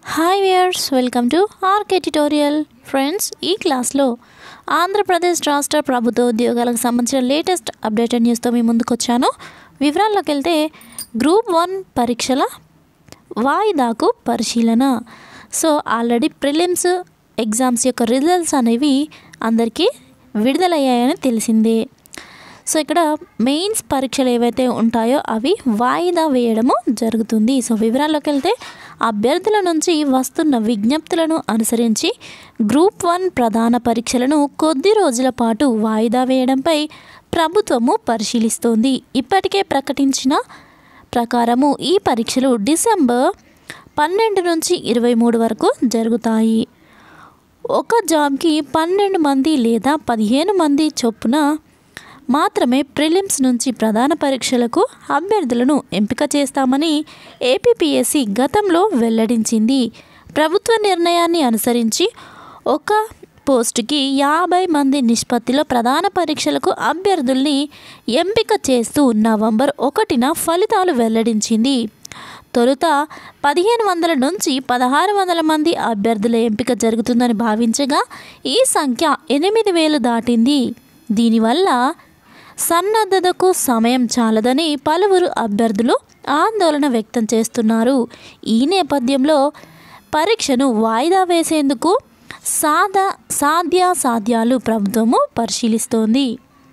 hi viewers welcome to RK tutorial friends ఈ క్లాస్లో ఆంధ్రప్రదేశ్ రాష్ట్ర ప్రభుత్వ ఉద్యోగాలకు సంబంధించిన లేటెస్ట్ అప్డేటెడ్ న్యూస్తో మీ ముందుకు వచ్చాను వివరాల్లోకి వెళ్తే గ్రూప్ వన్ పరీక్షల వాయిదాకు పరిశీలన సో ఆల్రెడీ ప్రిలిమ్స్ ఎగ్జామ్స్ యొక్క రిజల్ట్స్ అనేవి అందరికీ విడుదలయ్యాయని తెలిసిందే సో ఇక్కడ మెయిన్స్ పరీక్షలు ఏవైతే ఉంటాయో అవి వాయిదా వేయడము జరుగుతుంది సో వివరాల్లోకి వెళ్తే అభ్యర్థుల నుంచి వస్తున్న విజ్ఞప్తులను అనుసరించి గ్రూప్ వన్ ప్రధాన పరీక్షలను కొద్ది రోజుల పాటు వాయిదా వేయడంపై ప్రభుత్వము పరిశీలిస్తోంది ఇప్పటికే ప్రకటించిన ప్రకారము ఈ పరీక్షలు డిసెంబర్ పన్నెండు నుంచి ఇరవై మూడు వరకు జరుగుతాయి ఒక జాబ్కి పన్నెండు మంది లేదా పదిహేను మంది చొప్పున మాత్రమే ప్రిలిమ్స్ నుంచి ప్రధాన పరీక్షలకు అభ్యర్థులను ఎంపిక చేస్తామని ఏపీపీఎస్సీ గతంలో వెల్లడించింది ప్రభుత్వ నిర్ణయాన్ని అనుసరించి ఒక పోస్టుకి యాభై మంది నిష్పత్తిలో ప్రధాన పరీక్షలకు అభ్యర్థుల్ని ఎంపిక చేస్తూ నవంబర్ ఒకటిన ఫలితాలు వెల్లడించింది తొలుత పదిహేను వందల నుంచి పదహారు వందల మంది అభ్యర్థుల ఎంపిక జరుగుతుందని భావించగా ఈ సంఖ్య ఎనిమిది వేలు దాటింది దీనివల్ల సన్నద్ధతకు సమయం చాలదని పలువురు అభ్యర్థులు ఆందోళన వ్యక్తం చేస్తున్నారు ఈ నేపథ్యంలో పరీక్షను వాయిదా వేసేందుకు సాధ సాధ్యాసాధ్యాలు ప్రభుత్వము పరిశీలిస్తోంది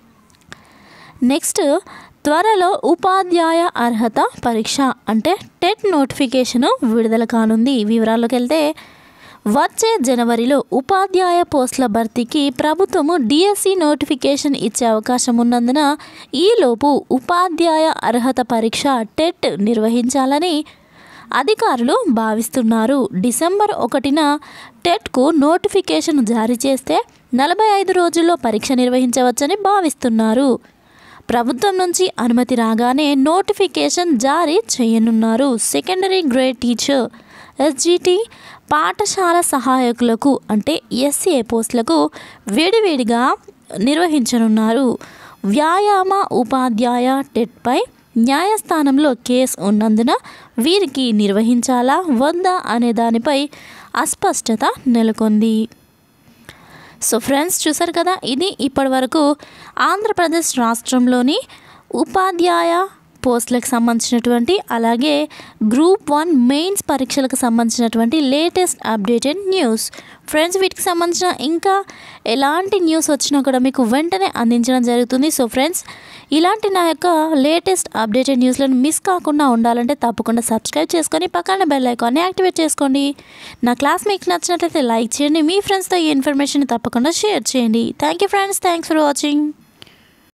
నెక్స్ట్ త్వరలో ఉపాధ్యాయ అర్హత పరీక్ష అంటే టెట్ నోటిఫికేషన్ విడుదల కానుంది వివరాల్లోకి వెళ్తే వచ్చే జనవరిలో ఉపాధ్యాయ పోస్టుల భర్తీకి ప్రభుత్వము డిఎస్సి నోటిఫికేషన్ ఇచ్చే అవకాశం ఉన్నందున ఈలోపు ఉపాధ్యాయ అర్హత పరీక్ష టెట్ నిర్వహించాలని అధికారులు భావిస్తున్నారు డిసెంబర్ ఒకటిన టెట్కు నోటిఫికేషన్ జారీ చేస్తే నలభై ఐదు రోజుల్లో పరీక్ష నిర్వహించవచ్చని భావిస్తున్నారు ప్రభుత్వం నుంచి అనుమతి రాగానే నోటిఫికేషన్ జారీ చేయనున్నారు సెకండరీ గ్రేడ్ టీచర్ ఎస్జిటి పాఠశాల సహాయకులకు అంటే ఎస్సీఏ పోస్టులకు విడివిడిగా నిర్వహించనున్నారు వ్యాయామ ఉపాధ్యాయ టెట్పై న్యాయస్థానంలో కేసు ఉన్నందున వీరికి నిర్వహించాలా వద్దా అనే దానిపై అస్పష్టత నెలకొంది సో ఫ్రెండ్స్ చూసారు కదా ఇది ఇప్పటి వరకు ఆంధ్రప్రదేశ్ రాష్ట్రంలోని ఉపాధ్యాయ పోస్టులకు సంబంధించినటువంటి అలాగే గ్రూప్ వన్ మెయిన్స్ పరీక్షలకు సంబంధించినటువంటి లేటెస్ట్ అప్డేటెడ్ న్యూస్ ఫ్రెండ్స్ వీటికి సంబంధించిన ఇంకా ఎలాంటి న్యూస్ వచ్చినా కూడా మీకు వెంటనే అందించడం జరుగుతుంది సో ఫ్రెండ్స్ ఇలాంటి నా యొక్క లేటెస్ట్ అప్డేటెడ్ న్యూస్లను మిస్ కాకుండా ఉండాలంటే తప్పకుండా సబ్స్క్రైబ్ చేసుకొని పక్కన బెల్ ఐకాన్ని యాక్టివేట్ చేసుకోండి నా క్లాస్ మీకు నచ్చినట్లయితే లైక్ చేయండి మీ ఫ్రెండ్స్తో ఈ ఇన్ఫర్మేషన్ తప్పకుండా షేర్ చేయండి thank you friends thanks for watching